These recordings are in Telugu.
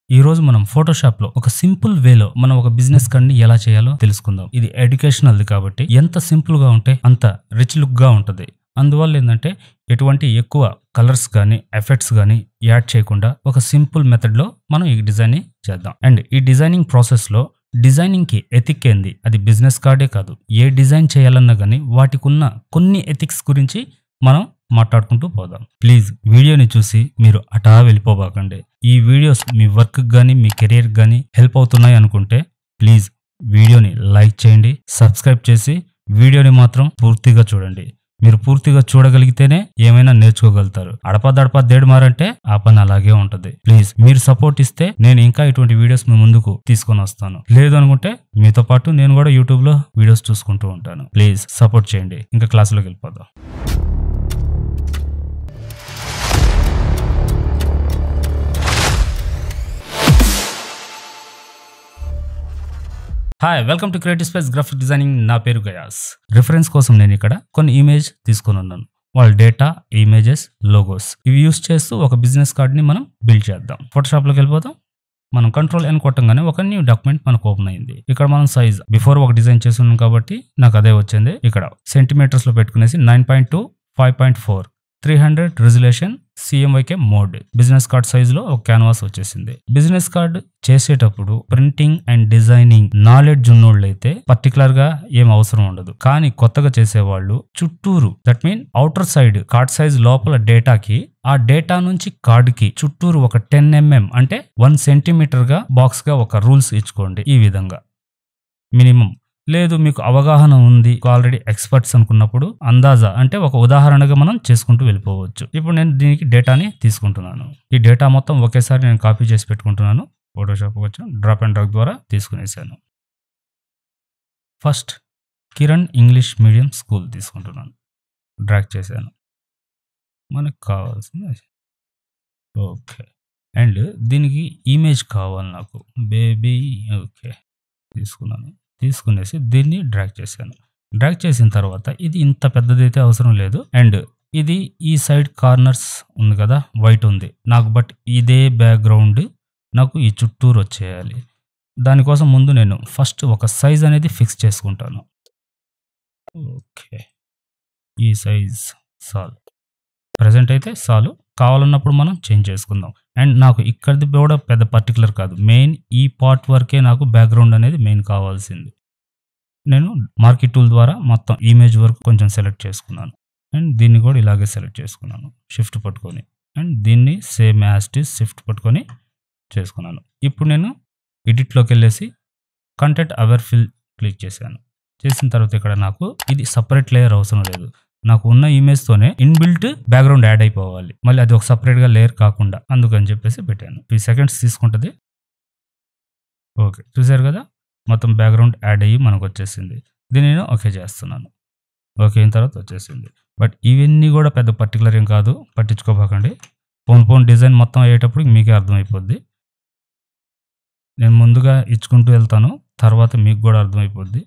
ఈ రోజు మనం ఫోటోషాప్ లో ఒక సింపుల్ వేలో మనం ఒక బిజినెస్ కార్డ్ ని ఎలా చేయాలో తెలుసుకుందాం ఇది ఎడ్యుకేషనల్ది కాబట్టి ఎంత సింపుల్ గా ఉంటే అంత రిచ్ లుక్ గా ఉంటది అందువల్ల ఏంటంటే ఎటువంటి ఎక్కువ కలర్స్ కానీ ఎఫెక్ట్స్ కానీ యాడ్ చేయకుండా ఒక సింపుల్ మెథడ్ లో మనం ఈ డిజైన్ ని చేద్దాం అండ్ ఈ డిజైనింగ్ ప్రాసెస్ లో డిజైనింగ్ కి ఎథిక్ ఏంది అది బిజినెస్ కార్డే కాదు ఏ డిజైన్ చేయాలన్నా కానీ వాటికి ఉన్న కొన్ని ఎథిక్స్ గురించి మనం మాట్లాడుకుంటూ పోదాం ప్లీజ్ వీడియోని చూసి మీరు అటా వెళ్ళిపోబాకండి ఈ వీడియోస్ మీ వర్క్ కానీ మీ కెరీర్ కానీ హెల్ప్ అవుతున్నాయి అనుకుంటే ప్లీజ్ వీడియోని లైక్ చేయండి సబ్స్క్రైబ్ చేసి వీడియోని మాత్రం పూర్తిగా చూడండి మీరు పూర్తిగా చూడగలిగితేనే ఏమైనా నేర్చుకోగలుగుతారు అడపదడప దేడుమారంటే ఆ పని అలాగే ఉంటది ప్లీజ్ మీరు సపోర్ట్ ఇస్తే నేను ఇంకా ఇటువంటి వీడియోస్ మీ ముందుకు తీసుకొని వస్తాను లేదు అనుకుంటే మీతో పాటు నేను కూడా యూట్యూబ్ లో వీడియోస్ చూసుకుంటూ ఉంటాను ప్లీజ్ సపోర్ట్ చేయండి ఇంకా క్లాసులోకి వెళ్ళిపోదాం hi welcome to creative space graphic designing నా పేరు గయాస్ రిఫరెన్స్ కోసం నేను ఇక్కడ కొన్ని ఇమేజ్ తీసుకొని ఉన్నాను వాళ్ళ డేటా ఇమేజెస్ లోగోస్ ఇవి యూస్ చేస్తూ ఒక బిజినెస్ కార్డ్ని మనం బిల్డ్ చేద్దాం ఫోటోషాప్లోకి వెళ్ళిపోతాం మనం కంట్రోల్ ఎన్ కొట్టంగానే ఒక న్యూ డాక్యుమెంట్ మనకు ఓపెన్ అయింది ఇక్కడ మనం సైజ్ బిఫోర్ ఒక డిజైన్ చేసి ఉన్నాం కాబట్టి నాకు అదే వచ్చింది ఇక్కడ సెంటీమీటర్స్ లో పెట్టుకునేసి nine point two five point four three hundred resolution CMYK mode business card size లో ఒక క్యాన్వాస్ వచ్చేసింది బిజినెస్ కార్డ్ చేసేటప్పుడు ప్రింటింగ్ అండ్ డిజైనింగ్ నాలెడ్జ్ ఉన్నోళ్ళైతే పర్టికులర్ గా ఏం అవసరం ఉండదు కానీ కొత్తగా చేసేవాళ్ళు చుట్టూరు that mean outer side card size లోపల డేటాకి ఆ డేటా నుంచి కార్డ్ కి చుట్టూరు ఒక టెన్ ఎంఎం అంటే వన్ సెంటీమీటర్ గా బాక్స్ గా ఒక రూల్స్ ఇచ్చుకోండి ఈ విధంగా మినిమం లేదు మీకు అవగాహన ఉంది ఆల్రెడీ ఎక్స్పర్ట్స్ అనుకున్నప్పుడు అందాజా అంటే ఒక ఉదాహరణగా మనం చేసుకుంటూ వెళ్ళిపోవచ్చు ఇప్పుడు నేను దీనికి డేటాని తీసుకుంటున్నాను ఈ డేటా మొత్తం ఒకేసారి నేను కాపీ చేసి పెట్టుకుంటున్నాను ఫోటోషాప్ వచ్చి డ్రాప్ అండ్ డ్రాగ్ ద్వారా తీసుకునేసాను first Kiran English medium school తీసుకుంటున్నాను డ్రాక్ చేశాను మనకు కావాల్సింది ఓకే అండ్ దీనికి ఇమేజ్ కావాలి నాకు బేబీ ఓకే తీసుకున్నాను తీసుకునేసి దీన్ని డ్రాగ్ చేశాను డ్రాగ్ చేసిన తర్వాత ఇది ఇంత పెద్దదైతే అవసరం లేదు అండ్ ఇది ఈ సైడ్ కార్నర్స్ ఉంది కదా వైట్ ఉంది నాకు బట్ ఇదే బ్యాక్గ్రౌండ్ నాకు ఈ చుట్టూరు వచ్చేయాలి దానికోసం ముందు నేను ఫస్ట్ ఒక సైజ్ అనేది ఫిక్స్ చేసుకుంటాను ఓకే ఈ సైజ్ సాల్ ప్రజెంట్ అయితే సాలు కావాలన్నప్పుడు మనం చేంజ్ చేసుకుందాం అండ్ నాకు ఇక్కడిది కూడా పెద్ద పర్టికులర్ కాదు మెయిన్ ఈ పార్ట్ వరకే నాకు బ్యాక్గ్రౌండ్ అనేది మెయిన్ కావాల్సింది నేను మార్కెట్ టూల్ ద్వారా మొత్తం ఇమేజ్ వరకు కొంచెం సెలెక్ట్ చేసుకున్నాను అండ్ దీన్ని కూడా ఇలాగే సెలెక్ట్ చేసుకున్నాను షిఫ్ట్ పట్టుకొని అండ్ దీన్ని సేమ్ యాస్టిస్ షిఫ్ట్ పట్టుకొని చేసుకున్నాను ఇప్పుడు నేను ఎడిట్లోకి వెళ్ళేసి కంటెంట్ అవర్ ఫిల్ క్లిక్ చేశాను చేసిన తర్వాత ఇక్కడ నాకు ఇది సపరేట్ లేయర్ అవసరం లేదు నాకు ఉన్న ఇమేజ్తోనే ఇన్బిల్ట్ బ్యాక్గ్రౌండ్ యాడ్ అయిపోవాలి మళ్ళీ అది ఒక సపరేట్గా లేయర్ కాకుండా అందుకని చెప్పేసి పెట్టాను త్రీ సెకండ్స్ తీసుకుంటుంది ఓకే చూసారు కదా మొత్తం బ్యాక్గ్రౌండ్ యాడ్ అయ్యి మనకు వచ్చేసింది దీన్ని నేను ఓకే చేస్తున్నాను ఓకే అయిన తర్వాత వచ్చేసింది బట్ ఇవన్నీ కూడా పెద్ద పర్టికులర్ ఏం కాదు పట్టించుకోబాకండి పోన్ పోన్ డిజైన్ మొత్తం అయ్యేటప్పుడు మీకే అర్థమైపోద్ది నేను ముందుగా ఇచ్చుకుంటూ వెళ్తాను తర్వాత మీకు కూడా అర్థమైపోద్ది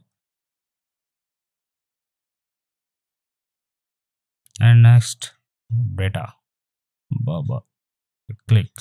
అండ్ నెక్స్ట్ బెటా బాబా క్లిక్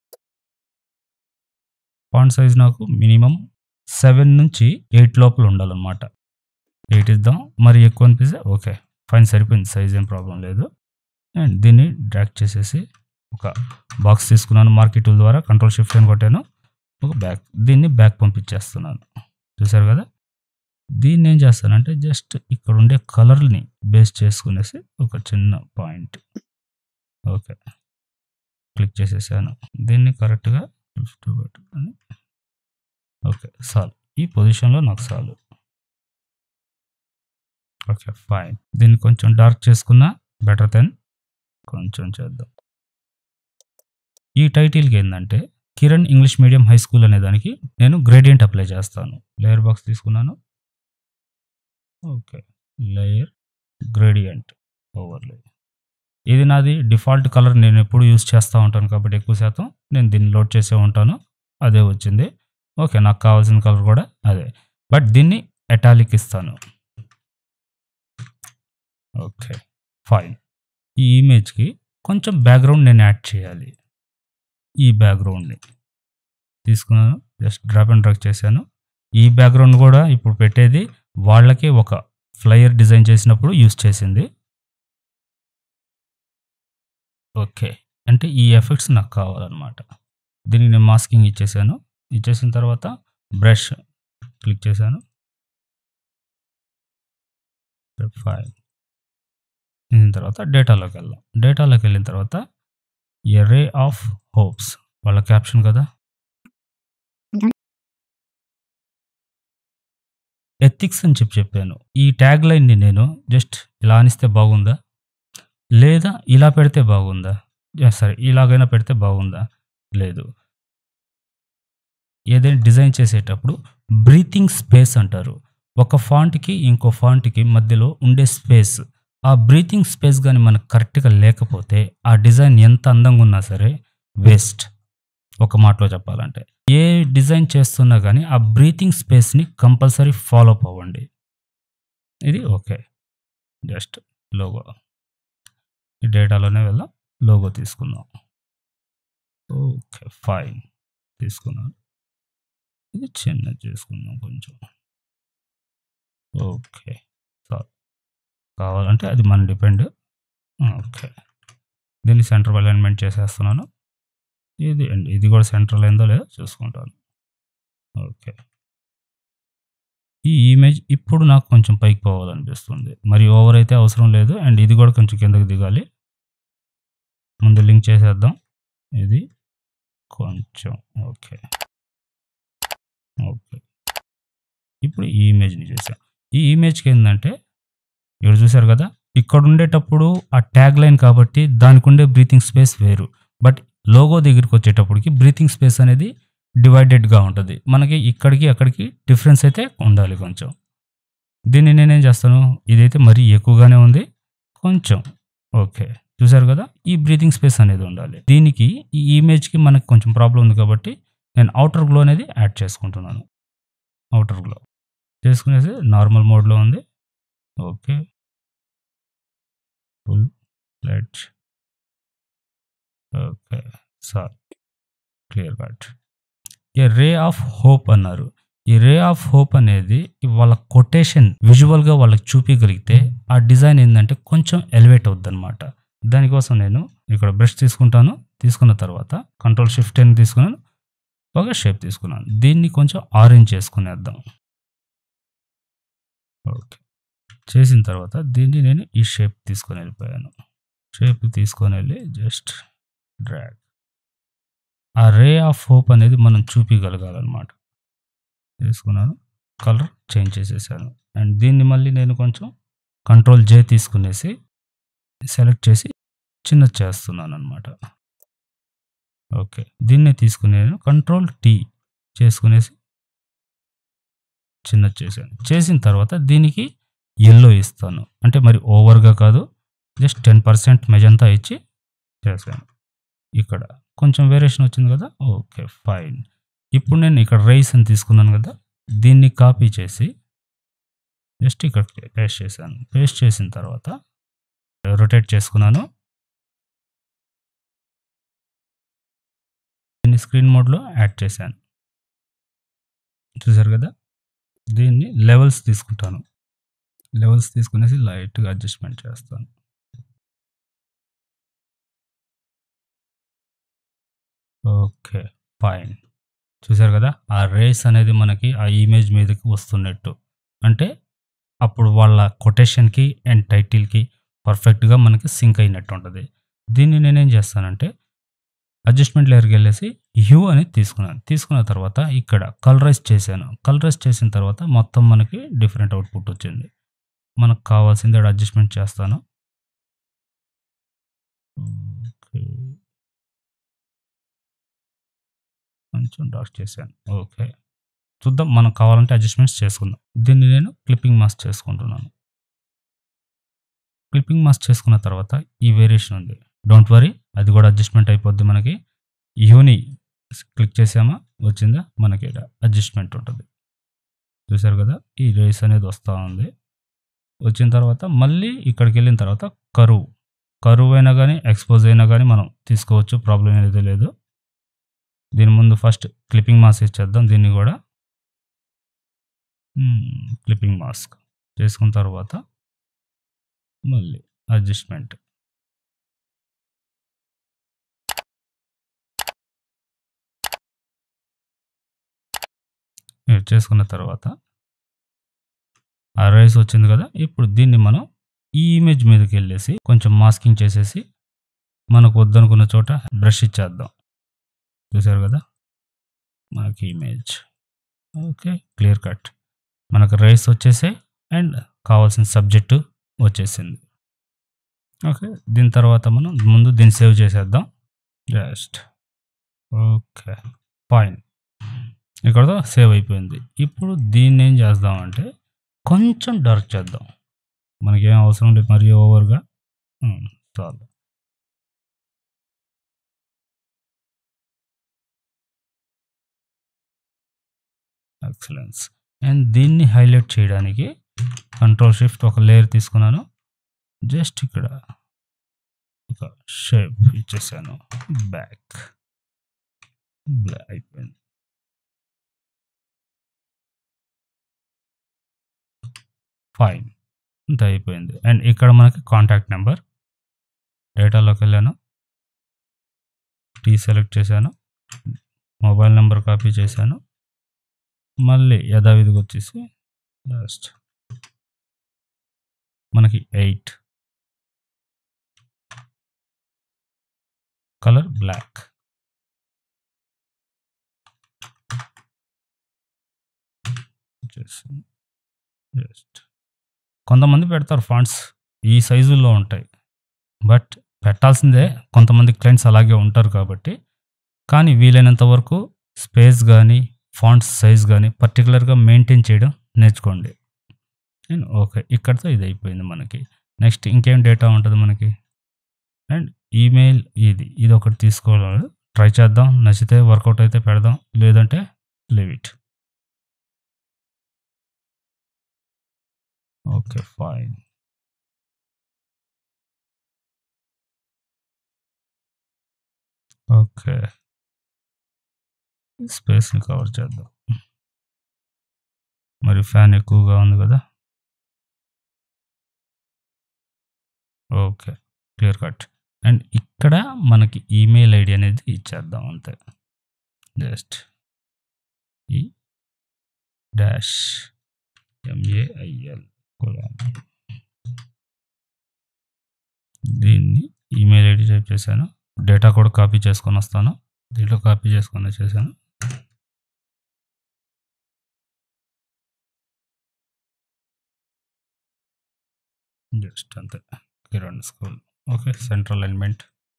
ఫాంట్ సైజ్ నాకు మినిమం సెవెన్ నుంచి ఎయిట్ లోపల ఉండాలన్నమాట ఎయిట్ ఇద్దాం మరి ఎక్కువ అనిపిస్తే ఓకే ఫైన్ సరిపోయింది సైజ్ ఏం ప్రాబ్లం లేదు అండ్ దీన్ని డ్రాక్ చేసేసి ఒక బాక్స్ తీసుకున్నాను మార్కెట్ టూల్ ద్వారా కంట్రోల్ షిఫ్ట్ అని కొట్టాను ఒక బ్యాక్ దీన్ని బ్యాక్ పంపించేస్తున్నాను చూసారు కదా దీన్ని ఏం చేస్తానంటే జస్ట్ ఇక్కడ ఉండే కలర్ని బేస్ చేసుకునేసి ఒక చిన్న పాయింట్ ఓకే క్లిక్ చేసేసాను దీన్ని కరెక్ట్గా పెట్టుకొని ఓకే సాల్ ఈ పొజిషన్లో నాకు సాల్ ఓకే ఫైన్ దీన్ని కొంచెం డార్క్ చేసుకున్నా బెటర్ దెన్ కొంచెం చేద్దాం ఈ టైటిల్కి ఏంటంటే Kiran English medium high school అనే దానికి నేను గ్రేడియంట్ అప్లై చేస్తాను లేయర్ బాక్స్ తీసుకున్నాను ఓకే లేయర్ గ్రేడియంట్ ఓవర్లే ఇది నాది డిఫాల్ట్ కలర్ నేను ఎప్పుడు యూస్ చేస్తూ ఉంటాను కాబట్టి ఎక్కువ శాతం నేను దీన్ని లోడ్ చేసే ఉంటాను అదే వచ్చింది ఓకే నాకు కావాల్సిన కలర్ కూడా అదే బట్ దీన్ని ఎటాలిక్ ఇస్తాను ఓకే ఫైన్ ఈ ఇమేజ్కి కొంచెం బ్యాక్గ్రౌండ్ నేను యాడ్ చేయాలి ఈ బ్యాక్గ్రౌండ్ని తీసుకున్నాను జస్ట్ డ్రాప్ అండ్ డ్రాగ్ చేశాను ఈ బ్యాక్గ్రౌండ్ కూడా ఇప్పుడు పెట్టేది వాళ్ళకి ఒక ఫ్లయర్ డిజైన్ చేసినప్పుడు యూస్ చేసింది ఓకే అంటే ఈ ఎఫెక్ట్స్ నాకు కావాలన్నమాట దీనికి నేను మాస్కింగ్ ఇచ్చేసాను ఇచ్చేసిన తర్వాత బ్రష్ క్లిక్ చేశాను ఫైల్ దీని తర్వాత డేటాలోకి వెళ్దాం డేటాలోకి వెళ్ళిన తర్వాత ఎరే ఆఫ్ హోప్స్ వాళ్ళ క్యాప్షన్ కదా ఎథిక్స్ అని చెప్పి చెప్పాను ఈ ట్యాగ్ లైన్ని నేను జస్ట్ ఇలా అనిస్తే బాగుందా లేదా ఇలా పెడితే బాగుందా యా, సరే ఇలాగైనా పెడితే బాగుందా లేదు ఏదైనా డిజైన్ చేసేటప్పుడు బ్రీతింగ్ స్పేస్ అంటారు ఒక ఫాంట్కి ఇంకో ఫాంట్కి మధ్యలో ఉండే స్పేస్ ఆ బ్రీతింగ్ స్పేస్ కానీ మనకు కరెక్ట్గా లేకపోతే ఆ డిజైన్ ఎంత అందంగా ఉన్నా సరే వేస్ట్ ఒక మాటలో చెప్పాలంటే ఏ డిజైన్ చేస్తున్నా కానీ ఆ బ్రీతింగ్ స్పేస్ని కంపల్సరీ ఫాలో అప్ అవ్వండి ఇది ఓకే జస్ట్ లోగో ఈ డేటాలోనే వెళ్దాం లోగో తీసుకుందాం ఓకే ఫైన్ తీసుకున్నాను ఇది చిన్నది చేసుకుందాం కొంచెం ఓకే సారీ కావాలంటే అది మన డిపెండ్ ఓకే దీన్ని సెంటర్ అలైన్మెంట్ చేసేస్తున్నాను ఇది అండి ఇది కూడా సెంట్రల్ అయిందో లేదో చూసుకుంటాను ఓకే ఈ ఇమేజ్ ఇప్పుడు నాకు కొంచెం పైకి పోవాలనిపిస్తుంది మరి ఓవర్ అయితే అవసరం లేదు అండ్ ఇది కూడా కొంచెం కిందకి దిగాలి ముందు లింక్ చేసేద్దాం ఇది కొంచెం ఓకే ఓకే ఇప్పుడు ఈ ఇమేజ్ని చేసాం ఈ ఇమేజ్కి ఏంటంటే ఇక్కడ చూసారు కదా ఇక్కడ ఉండేటప్పుడు ఆ ట్యాగ్ లైన్ కాబట్టి దానికి ఉండే బ్రీతింగ్ స్పేస్ వేరు బట్ లోగో దగ్గరికి వచ్చేటప్పటికి బ్రీతింగ్ స్పేస్ అనేది డివైడెడ్గా ఉంటుంది మనకి ఇక్కడికి అక్కడికి డిఫరెన్స్ అయితే ఉండాలి కొంచెం దీన్ని నేనేం చేస్తాను ఇదైతే మరీ ఎక్కువగానే ఉంది కొంచెం ఓకే చూసారు కదా ఈ బ్రీతింగ్ స్పేస్ అనేది ఉండాలి దీనికి ఈ ఇమేజ్కి మనకి కొంచెం ప్రాబ్లం ఉంది కాబట్టి నేను అవుటర్ గ్లో అనేది యాడ్ చేసుకుంటున్నాను అవుటర్ గ్లో చేసుకునేసి నార్మల్ మోడ్లో ఉంది okay full let okay sir clear cut a ray of hope అన్నారు ఈ రే ఆఫ్ హోప్ అనేది వాళ్ళ కొటేషన్ విజువల్గా వాళ్ళకి చూపించగలిగితే ఆ డిజైన్ ఏంటంటే కొంచెం ఎలివేట్ అవుద్ది అనమాట దానికోసం నేను ఇక్కడ బ్రష్ తీసుకుంటాను తీసుకున్న తర్వాత కంట్రోల్ షిఫ్ట్ అని తీసుకున్నాను ఒక షేప్ తీసుకున్నాను దీన్ని కొంచెం ఆరెంజ్ చేసుకునేద్దాం ఓకే చేసిన తర్వాత దీన్ని నేను ఈ షేప్ తీసుకొని వెళ్ళిపోయాను షేప్ తీసుకొని వెళ్ళి జస్ట్ డ్రాగ్ ఆ రే ఆఫ్ హోప్ అనేది మనం చూపించగలగాలన్నమాట తీసుకున్నాను కలర్ చేంజ్ చేసేసాను అండ్ దీన్ని మళ్ళీ నేను కొంచెం కంట్రోల్ జే తీసుకునేసి సెలెక్ట్ చేసి చిన్నది చేస్తున్నాను అనమాట ఓకే దీన్నే తీసుకుని నేను కంట్రోల్ టీ చేసుకునేసి చిన్నది చేశాను చేసిన తర్వాత దీనికి ఎల్లో ఇస్తాను అంటే మరి ఓవర్గా కాదు జస్ట్ టెన్ పర్సెంట్ మెజంతా ఇచ్చి చేశాను ఇక్కడ కొంచెం వేరియేషన్ వచ్చింది కదా ఓకే ఫైన్ ఇప్పుడు నేను ఇక్కడ రైస్ అని తీసుకున్నాను కదా దీన్ని కాపీ చేసి జస్ట్ ఇక్కడ పేస్ట్ చేశాను పేస్ట్ చేసిన తర్వాత రొటేట్ చేసుకున్నాను దీన్ని స్క్రీన్ మోడ్లో యాడ్ చేశాను చూసారు కదా దీన్ని లెవెల్స్ తీసుకుంటాను లెవెల్స్ తీసుకునేసి లైట్గా అడ్జస్ట్మెంట్ చేస్తాను ఓకే ఫైన్ చూసారు కదా ఆ రేస్ అనేది మనకి ఆ ఇమేజ్ మీదకి వస్తున్నట్టు అంటే అప్పుడు వాళ్ళ కొటేషన్కి అండ్ టైటిల్కి పర్ఫెక్ట్గా మనకి సింక్ అయినట్టు ఉంటుంది దీన్ని నేనేం చేస్తానంటే అడ్జస్ట్మెంట్ లేయర్కి వెళ్ళేసి హ్యూ అనేది తీసుకున్నాను తీసుకున్న తర్వాత ఇక్కడ కలరైజ్ చేశాను కలరైజ్ చేసిన తర్వాత మొత్తం మనకి డిఫరెంట్ అవుట్పుట్ వచ్చింది మనకు కావాల్సింది అడ్జస్ట్మెంట్ చేస్తాను ఓకే కొంచెం డాట్ చేశాను ఓకే చూద్దాం మనం కావాలంటే అడ్జస్ట్మెంట్స్ చేసుకుందాం దీన్ని నేను క్లిప్పింగ్ మాస్క్ చేసుకుంటున్నాను క్లిప్పింగ్ మాస్క్ చేసుకున్న తర్వాత ఈ వేరియేషన్ ఉంది డోంట్ వరీ అది కూడా అడ్జస్ట్మెంట్ అయిపోద్ది మనకి యూని క్లిక్ చేసామా వచ్చిందా మనకి అడ్జస్ట్మెంట్ ఉంటుంది చూసారు కదా ఈ రేస్ అనేది వస్తూ ఉంది వచ్చిన తర్వాత మళ్ళీ ఇక్కడికి వెళ్ళిన తర్వాత కరువు కరువు అయినా కానీ ఎక్స్పోజ్ అయినా కానీ మనం తీసుకోవచ్చు ప్రాబ్లం అనేది లేదు దీని ముందు ఫస్ట్ క్లిప్పింగ్ మాస్క్ ఇచ్చేద్దాం దీన్ని కూడా క్లిప్పింగ్ మాస్క్ చేసుకున్న తర్వాత మళ్ళీ అడ్జస్ట్మెంట్ ఇది చేసుకున్న తర్వాత ఆ రైస్ వచ్చింది కదా ఇప్పుడు దీన్ని మనం ఈ ఇమేజ్ మీదకి వెళ్ళేసి కొంచెం మాస్కింగ్ చేసేసి మనకు వద్దనుకున్న చోట బ్రష్ ఇచ్చేద్దాం చూసారు కదా మనకి ఇమేజ్ ఓకే క్లియర్ కట్ మనకు రైస్ వచ్చేసాయి అండ్ కావాల్సిన సబ్జెక్టు వచ్చేసింది ఓకే దీని తర్వాత మనం ముందు దీన్ని సేవ్ చేసేద్దాం జస్ట్ ఓకే ఫైన్ ఇక్కడతో సేవ్ అయిపోయింది ఇప్పుడు దీన్ని ఏం చేద్దామంటే కొంచెం డార్క్ చేద్దాం మనకేం అవసరం లేదు మరీ ఓవర్గా చాలు ఎక్సలెన్స్ అండ్ దీన్ని హైలైట్ చేయడానికి కంట్రోల్ షిఫ్ట్ ఒక లేయర్ తీసుకున్నాను జస్ట్ ఇక్కడ ఒక షేప్ ఇచ్చేసాను బ్యాక్ బ్లాక్ అయిపోయింది ఫైన్ ఇంత అయిపోయింది అండ్ ఇక్కడ మనకి కాంటాక్ట్ నెంబర్ డేటాలోకి వెళ్ళాను టీ సెలెక్ట్ చేశాను మొబైల్ నెంబర్ కాపీ చేశాను మళ్ళీ యథావిధిగా వచ్చేసి లాస్ట్ మనకి ఎయిట్ కలర్ బ్లాక్ జస్ట్ కొంతమంది పెడతారు ఫాంట్స్ ఈ సైజుల్లో ఉంటాయి బట్ పెట్టాల్సిందే కొంతమంది క్లయింట్స్ అలాగే ఉంటారు కాబట్టి కానీ వీలైనంత వరకు స్పేస్ కానీ ఫాంట్స్ సైజ్ కానీ పర్టికులర్గా మెయింటైన్ చేయడం నేర్చుకోండి అండ్ ఓకే ఇక్కడితో ఇది అయిపోయింది మనకి నెక్స్ట్ ఇంకేం డేటా ఉంటుంది మనకి అండ్ ఈమెయిల్ ఇది ఇది ఒకటి తీసుకోవాలి ట్రై చేద్దాం నచ్చితే వర్కౌట్ అయితే పెడదాం లేదంటే leave it okay fine okay స్పేస్ని కవర్ చేద్దాం మరి ఫ్యాన్ ఎక్కువగా ఉంది కదా ఓకే క్లియర్ కట్ అండ్ ఇక్కడ మనకి ఈమెయిల్ ఐడి అనేది ఇచ్చేద్దాం అంతే జస్ట్ ఈ డాష్ ఎంఏఐఎల్ దీన్ని ఈమెయిల్ ఐడి టైప్ చేశాను డేటా కూడా కాపీ చేసుకొని వస్తాను దీంట్లో కాపీ చేసుకొని వచ్చేసాను జస్ట్ అంతే Kiran school okay central element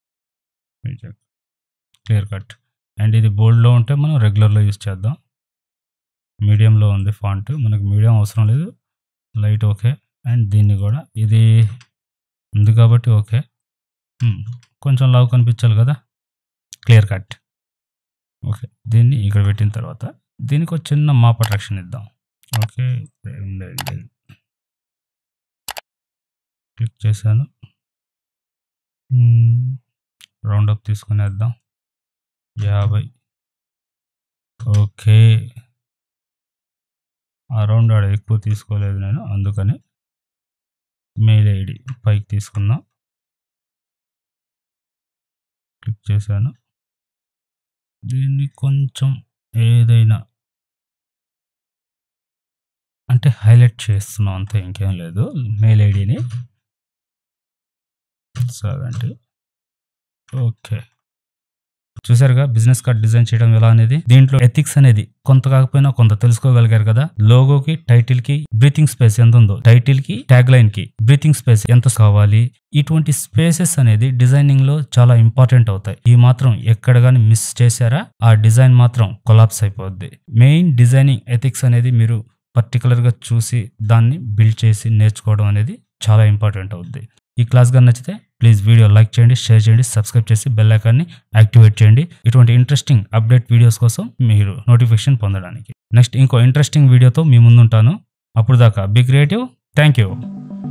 clear cut and ఇది బోల్డ్లో ఉంటే మనం రెగ్యులర్లో యూస్ చేద్దాం మీడియంలో ఉంది ఫాంట్ మనకు మీడియం అవసరం లేదు లైట్ ఓకే అండ్ దీన్ని కూడా ఇది ఉంది కాబట్టి ఓకే కొంచెం లావు కనిపించాలి కదా క్లియర్ కట్ ఓకే దీన్ని ఇక్కడ పెట్టిన తర్వాత దీనికి ఒక చిన్న మాప్ అట్రాక్షన్ ఇద్దాం ఓకే క్లిక్ చేశాను రౌండ్ అప్ తీసుకుని వేద్దాం యాభై ఓకే ఆ రౌండ్ ఆడ ఎక్కువ తీసుకోలేదు నేను అందుకని మెయిల్ ఐడి పైకి తీసుకున్నా క్లిక్ చేశాను దీన్ని కొంచెం ఏదైనా అంటే హైలైట్ చేస్తున్నాం అంతే ఇంకేం లేదు మెయిల్ ఐడిని సెవెంటీ ఓకే చూసారుగా బిజినెస్ కార్డ్ డిజైన్ చేయడం ఎలా అనేది దీంట్లో ఎథిక్స్ అనేది కొంత కాకపోయినా కొంత తెలుసుకోగలిగారు కదా లోగోకి టైటిల్ కి బ్రీతింగ్ స్పేస్ ఎంత ఉందో టైటిల్ కి ట్యాగ్ లైన్ కి బ్రీతింగ్ స్పేస్ ఎంత కావాలి ఇటువంటి స్పేసెస్ అనేది డిజైనింగ్ లో చాలా ఇంపార్టెంట్ అవుతాయి ఈ మాత్రం ఎక్కడ గాని మిస్ చేశారా ఆ డిజైన్ మాత్రం కొలాప్స్ అయిపోద్ది మెయిన్ డిజైనింగ్ ఎథిక్స్ అనేది మీరు పర్టికులర్ గా చూసి దాన్ని బిల్డ్ చేసి నేర్చుకోవడం అనేది చాలా ఇంపార్టెంట్ అవుద్ది ఈ క్లాస్ గా నచ్చితే ప్లీజ్ వీడియో లైక్ చేయండి షేర్ చేయండి సబ్స్క్రైబ్ చేసి బెల్ ఐకాన్ని యాక్టివేట్ చేయండి ఇటువంటి ఇంట్రెస్టింగ్ అప్డేట్ వీడియోస్ కోసం మీరు నోటిఫికేషన్ పొందడానికి నెక్స్ట్ ఇంకో ఇంట్రెస్టింగ్ వీడియోతో మీ ముందుంటాను అప్పుడు దాకా బి క్రియేటివ్ థ్యాంక్ యూ